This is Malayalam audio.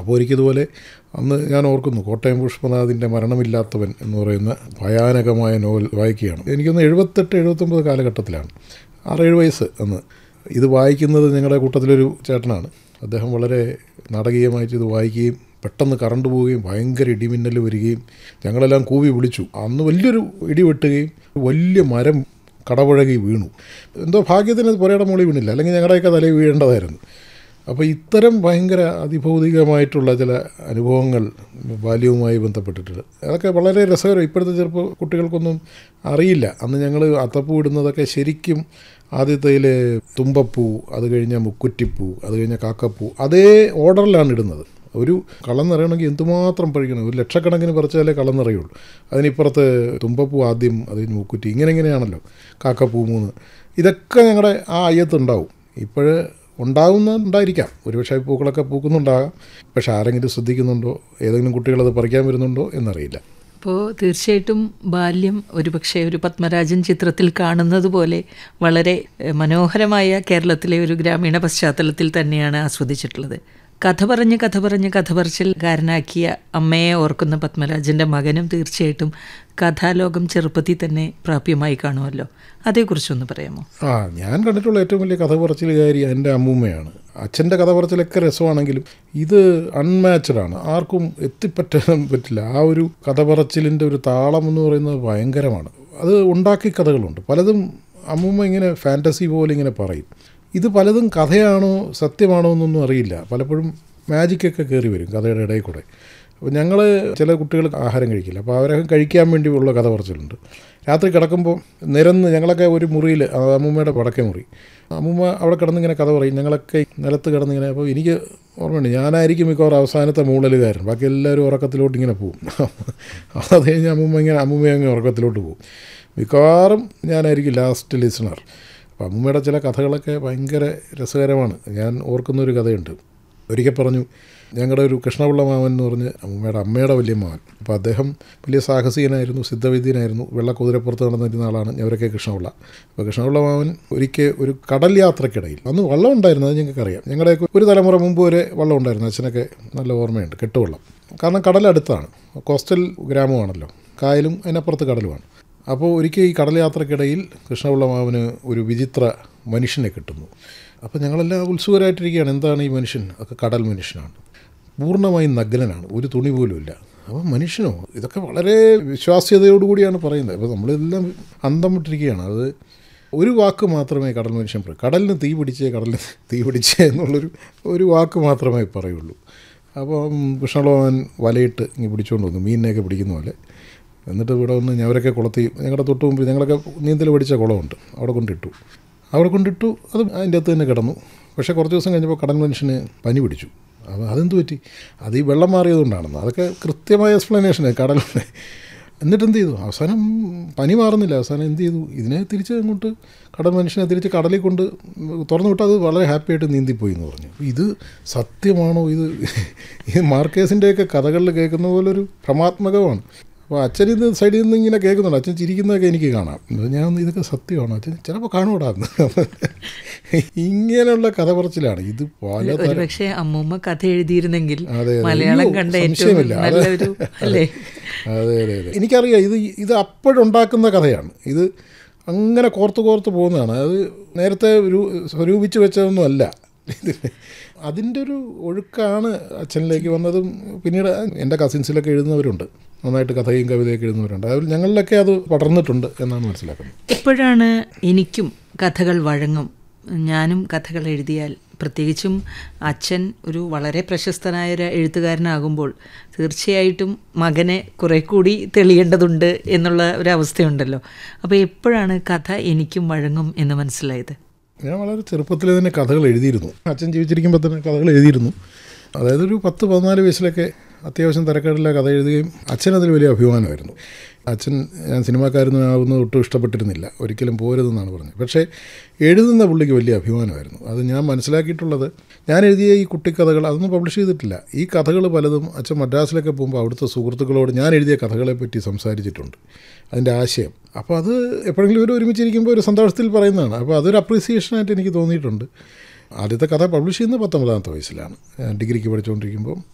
അപ്പോൾ ഒരിക്കതുപോലെ അന്ന് ഞാൻ ഓർക്കുന്നു കോട്ടയം പുഷ്പനാഥിൻ്റെ മരണമില്ലാത്തവൻ എന്ന് പറയുന്ന ഭയാനകമായ നോവൽ വായിക്കുകയാണ് എനിക്കൊന്ന് എഴുപത്തെട്ട് എഴുപത്തൊമ്പത് കാലഘട്ടത്തിലാണ് ആറേഴ് വയസ്സ് അന്ന് ഇത് വായിക്കുന്നത് ഞങ്ങളുടെ കൂട്ടത്തിലൊരു ചേട്ടനാണ് അദ്ദേഹം വളരെ നാടകീയമായിട്ട് ഇത് വായിക്കുകയും പെട്ടെന്ന് കറണ്ട് പോവുകയും ഭയങ്കര ഇടിമിന്നൽ വരികയും ഞങ്ങളെല്ലാം കൂവി വിളിച്ചു അന്ന് വലിയൊരു ഇടി വെട്ടുകയും വലിയ മരം കടപുഴകി വീണു എന്തോ ഭാഗ്യത്തിന് അത് പുരയുടെ മുകളിൽ വീണില്ല അല്ലെങ്കിൽ ഞങ്ങളുടെയൊക്കെ തലയിൽ വീഴേണ്ടതായിരുന്നു അപ്പോൾ ഇത്തരം ഭയങ്കര അതിഭൗതികമായിട്ടുള്ള ചില അനുഭവങ്ങൾ ബാല്യവുമായി ബന്ധപ്പെട്ടിട്ടുണ്ട് അതൊക്കെ വളരെ രസകരം ഇപ്പോഴത്തെ ചെറുപ്പ കുട്ടികൾക്കൊന്നും അറിയില്ല അന്ന് ഞങ്ങൾ അത്തപ്പൂ ഇടുന്നതൊക്കെ ശരിക്കും ആദ്യത്തേൽ തുമ്പപ്പൂ അത് കഴിഞ്ഞ മുക്കുറ്റിപ്പൂ അത് കഴിഞ്ഞ കാക്കപ്പൂ അതേ ഓർഡറിലാണ് ഇടുന്നത് ഒരു കളം നിറയണമെങ്കിൽ എന്തുമാത്രം പഴിക്കണം ഒരു ലക്ഷക്കണക്കിന് പറിച്ചാലേ കളം നിറയുള്ളൂ അതിനിപ്പുറത്ത് തുമ്പപ്പൂ ആദ്യം അത് കഴിഞ്ഞ് മൂക്കുറ്റി ഇങ്ങനെ ഇങ്ങനെയാണല്ലോ കാക്കപ്പൂ മൂന്ന് ഇതൊക്കെ ഞങ്ങളുടെ ആ അയ്യത്തുണ്ടാവും ഇപ്പോൾ ഉണ്ടാവുന്നുണ്ടായിരിക്കാം ഒരുപക്ഷെ പൂക്കളൊക്കെ പൂക്കുന്നുണ്ടാകാം പക്ഷെ ആരെങ്കിലും ശ്രദ്ധിക്കുന്നുണ്ടോ ഏതെങ്കിലും കുട്ടികളത് പറിക്കാൻ വരുന്നുണ്ടോ എന്നറിയില്ല അപ്പോൾ തീർച്ചയായിട്ടും ബാല്യം ഒരുപക്ഷെ ഒരു പത്മരാജൻ ചിത്രത്തിൽ കാണുന്നത് പോലെ വളരെ എഹ്, മനോഹരമായ കേരളത്തിലെ ഒരു ഗ്രാമീണ പശ്ചാത്തലത്തിൽ തന്നെയാണ് ആസ്വദിച്ചിട്ടുള്ളത് കഥ പറഞ്ഞ് കഥ പറഞ്ഞ് കഥ പറച്ചിൽക്കാരനാക്കിയ അമ്മയെ ഓർക്കുന്ന പത്മരാജൻ്റെ മകനും തീർച്ചയായിട്ടും കഥാലോകം ചെറുപ്പത്തിൽ തന്നെ പ്രാപ്യമായി കാണുമല്ലോ അതേക്കുറിച്ചൊന്ന് പറയാമോ ആ ഞാൻ കണ്ടിട്ടുള്ള ഏറ്റവും വലിയ കഥ പറച്ചിലുകാരി എൻ്റെ അമ്മൂമ്മയാണ് അച്ഛൻ്റെ കഥ പറച്ചിലൊക്കെ രസമാണെങ്കിലും ഇത് അൺമാച്ച്ഡ് ആണ് ആർക്കും എത്തിപ്പറ്റാൻ പറ്റില്ല ആ ഒരു കഥ പറച്ചിലിൻ്റെ ഒരു താളം എന്ന് പറയുന്നത് ഭയങ്കരമാണ് അത് ഉണ്ടാക്കി കഥകളുണ്ട് പലതും അമ്മൂമ്മ ഇങ്ങനെ ഫാൻറ്റസി പോലെ ഇങ്ങനെ പറയും ഇത് പലതും കഥയാണോ സത്യമാണോ എന്നൊന്നും അറിയില്ല പലപ്പോഴും മാജിക്കൊക്കെ കയറി വരും കഥയുടെ ഇടയിൽ കൂടെ അപ്പോൾ ഞങ്ങൾ ചില കുട്ടികൾ ആഹാരം കഴിക്കില്ല അപ്പോൾ അവരെ കഴിക്കാൻ വേണ്ടി ഉള്ള കഥ പറച്ചിലുണ്ട് രാത്രി കിടക്കുമ്പോൾ നിരന്ന് ഞങ്ങളൊക്കെ ഒരു മുറിയിൽ അമ്മൂമ്മയുടെ വടക്കേ മുറി അമ്മൂമ്മ അവിടെ കിടന്നിങ്ങനെ കഥ പറയും ഞങ്ങളൊക്കെ നിലത്ത് കിടന്നിങ്ങനെ അപ്പോൾ എനിക്ക് ഓർമ്മയുണ്ട് ഞാനായിരിക്കും മിക്കവാറും അവസാനത്തെ മൂളലുകാരൻ ബാക്കി എല്ലാവരും ഉറക്കത്തിലോട്ട് ഇങ്ങനെ പോകും അത് കഴിഞ്ഞ് അമ്മൂമ്മ ഇങ്ങനെ അമ്മൂമ്മ അങ്ങ് ഉറക്കത്തിലോട്ട് പോകും മിക്കവാറും ഞാനായിരിക്കും ലാസ്റ്റ് ലിസണർ അപ്പോൾ അമ്മൂമ്മയുടെ ചില കഥകളൊക്കെ ഭയങ്കര രസകരമാണ് ഞാൻ ഓർക്കുന്ന ഒരു കഥയുണ്ട് ഒരിക്കൽ പറഞ്ഞു ഞങ്ങളുടെ ഒരു കൃഷ്ണപിള്ള മാമൻ എന്ന് പറഞ്ഞ് അമ്മൂമ്മയുടെ അമ്മയുടെ വലിയ മാമൻ അപ്പോൾ അദ്ദേഹം വലിയ സാഹസികനായിരുന്നു സിദ്ധവൈദ്യനായിരുന്നു വെള്ളക്കുതിരപ്പുറത്ത് നടന്നിരുന്ന ആളാണ് ഞവരൊക്കെ കൃഷ്ണപിള്ള അപ്പോൾ കൃഷ്ണപിള്ള മാമൻ ഒരിക്കൽ ഒരു കടൽ യാത്രക്കിടയിൽ അന്ന് വള്ളം ഉണ്ടായിരുന്നു അത് ഞങ്ങൾക്കറിയാം ഞങ്ങളുടെയൊക്കെ ഒരു തലമുറ മുമ്പ് വരെ വള്ളം ഉണ്ടായിരുന്നു അച്ഛനൊക്കെ നല്ല ഓർമ്മയുണ്ട് കെട്ടുവള്ളം കാരണം കടലടുത്താണ് കോസ്റ്റൽ ഗ്രാമമാണല്ലോ കായലും അതിനപ്പുറത്ത് കടലുമാണ് അപ്പോൾ ഒരിക്കൽ ഈ കടൽ യാത്രക്കിടയിൽ കൃഷ്ണപിള്ള മാമന് ഒരു വിചിത്ര മനുഷ്യനെ കിട്ടുന്നു അപ്പോൾ ഞങ്ങളെല്ലാം ഉത്സുകരായിട്ടിരിക്കുകയാണ് എന്താണ് ഈ മനുഷ്യൻ ഒക്കെ കടൽ മനുഷ്യനാണ് പൂർണ്ണമായും നഗ്നനാണ് ഒരു തുണി പോലും ഇല്ല അപ്പോൾ മനുഷ്യനോ ഇതൊക്കെ വളരെ വിശ്വാസ്യതയോടുകൂടിയാണ് പറയുന്നത് അപ്പോൾ നമ്മളിതെല്ലാം അന്തം വിട്ടിരിക്കുകയാണ് അത് ഒരു വാക്ക് മാത്രമേ കടൽ മനുഷ്യൻ പറയൂ കടലിന് തീ പിടിച്ചേ കടലിന് തീ പിടിച്ചേ എന്നുള്ളൊരു ഒരു വാക്ക് മാത്രമേ പറയുള്ളൂ അപ്പം കൃഷ്ണളോവൻ വലയിട്ട് ഇങ്ങനെ പിടിച്ചുകൊണ്ട് വന്നു മീനിനെയൊക്കെ പിടിക്കുന്ന പോലെ എന്നിട്ട് ഇവിടെ വന്ന് ഞവരൊക്കെ കുളത്തി ഞങ്ങളുടെ തൊട്ട് മുമ്പ് ഞങ്ങളൊക്കെ നീന്തൽ പഠിച്ച കുളമുണ്ട് അവിടെ കൊണ്ടിട്ടു അവിടെ കൊണ്ടിട്ടു അത് അതിൻ്റെ അകത്ത് തന്നെ കിടന്നു പക്ഷേ കുറച്ച് ദിവസം കഴിഞ്ഞപ്പോൾ കടൽ മനുഷ്യന് പനി പിടിച്ചു അപ്പോൾ അതെന്ത് പറ്റി അത് ഈ വെള്ളം മാറിയതുകൊണ്ടാണെന്ന് അതൊക്കെ കൃത്യമായ എക്സ്പ്ലനേഷൻ കടൽ എന്നിട്ട് എന്ത് ചെയ്തു അവസാനം പനി മാറുന്നില്ല അവസാനം എന്ത് ചെയ്തു ഇതിനെ തിരിച്ച് അങ്ങോട്ട് കടൽ മനുഷ്യനെ തിരിച്ച് കടലിൽ കൊണ്ട് തുറന്നു വിട്ട് അത് വളരെ ഹാപ്പി ആയിട്ട് നീന്തിപ്പോയി എന്ന് പറഞ്ഞു അപ്പോൾ ഇത് സത്യമാണോ ഇത് ഈ മാർക്കേസിൻ്റെയൊക്കെ കഥകളിൽ കേൾക്കുന്ന പോലെ ഒരു ഭ്രമാത്മകമാണ് അപ്പോൾ അച്ഛൻ ഇത് സൈഡിൽ നിന്ന് ഇങ്ങനെ കേൾക്കുന്നുണ്ട് അച്ഛൻ ചിരിക്കുന്നതൊക്കെ എനിക്ക് കാണാം അപ്പോൾ ഞാൻ ഒന്ന് ഇതൊക്കെ സത്യമാണോ അച്ഛൻ ചിലപ്പോൾ കാണൂടാന്ന് ഇങ്ങനെയുള്ള കഥ പറച്ചിലാണ് ഇത് പല ഒരുപക്ഷെ അമ്മൂമ്മ കഥ എഴുതിയിരുന്നെങ്കിൽ അതെ, അതെ. മലയാളം അയ്യോ, കണ്ട ഏറ്റവും സംശയമില്ല. അത് നല്ലൊരു അല്ലേ അതെ അതെ അതെ എനിക്കറിയാം ഇത് ഇത് അപ്പോഴുണ്ടാക്കുന്ന കഥയാണ് ഇത് അങ്ങനെ കോർത്ത് കോർത്ത് പോകുന്നതാണ് അത് നേരത്തെ ഒരു സ്വരൂപിച്ച് വെച്ചതൊന്നും അല്ല ഇത് അതിൻ്റെ ഒരു ഒഴുക്കാണ് അച്ഛനിലേക്ക് വന്നതും പിന്നീട് എൻ്റെ കസിൻസിലൊക്കെ എഴുതുന്നവരുണ്ട് നന്നായിട്ട് കഥയും കവിതയൊക്കെ എഴുതുന്നവരുണ്ട് അതിൽ ഞങ്ങളിലൊക്കെ അത് പടർന്നിട്ടുണ്ട് എന്നാണ് മനസ്സിലാക്കുന്നത് എപ്പോഴാണ് എനിക്കും കഥകൾ വഴങ്ങും ഞാനും കഥകൾ എഴുതിയാൽ പ്രത്യേകിച്ചും അച്ഛൻ ഒരു വളരെ പ്രശസ്തനായ ഒരു എഴുത്തുകാരനാകുമ്പോൾ തീർച്ചയായിട്ടും മകനെ കുറെ കൂടി തെളിയേണ്ടതുണ്ട് എന്നുള്ള ഒരു അവസ്ഥയുണ്ടല്ലോ അപ്പോൾ എപ്പോഴാണ് കഥ എനിക്കും വഴങ്ങും എന്ന് മനസ്സിലായത് ഞാൻ വളരെ ചെറുപ്പത്തിൽ തന്നെ കഥകൾ എഴുതിയിരുന്നു അച്ഛൻ ജീവിച്ചിരിക്കുമ്പോൾ തന്നെ കഥകൾ എഴുതിയിരുന്നു അതായത് ഒരു പത്ത് പതിനാല് വയസ്സിലൊക്കെ അത്യാവശ്യം തരക്കേടില്ല കഥ എഴുതുകയും അച്ഛനതിൽ വലിയ അഭിമാനമായിരുന്നു അച്ഛൻ ഞാൻ സിനിമാക്കാരനാവുന്നത് ഒട്ടും ഇഷ്ടപ്പെട്ടിരുന്നില്ല ഒരിക്കലും പോരുതെന്നാണ് പറഞ്ഞത് പക്ഷേ എഴുതുന്ന പുള്ളിക്ക് വലിയ അഭിമാനമായിരുന്നു അത് ഞാൻ മനസ്സിലാക്കിയിട്ടുള്ളത് ഞാൻ എഴുതിയ ഈ കുട്ടിക്കഥകൾ അതൊന്നും പബ്ലിഷ് ചെയ്തിട്ടില്ല ഈ കഥകൾ പലതും അച്ഛൻ മദ്രാസിലൊക്കെ പോകുമ്പോൾ അവിടുത്തെ സുഹൃത്തുക്കളോട് ഞാൻ എഴുതിയ കഥകളെ പറ്റി സംസാരിച്ചിട്ടുണ്ട് അതിൻ്റെ ആശയം അപ്പോൾ അത് എപ്പോഴെങ്കിലും ഒരു ഒരുമിച്ചിരിക്കുമ്പോൾ ഒരു സന്തോഷത്തിൽ പറയുന്നതാണ് അപ്പോൾ അതൊരു അപ്രീസിയേഷനായിട്ട് എനിക്ക് തോന്നിയിട്ടുണ്ട് ആദ്യത്തെ കഥ പബ്ലിഷ് ചെയ്യുന്നത് പത്തൊമ്പതാമത്തെ വയസ്സിലാണ് ഞാൻ ഡിഗ്രിക്ക് പഠിച്ചുകൊണ്ടിരിക്കുമ്പോൾ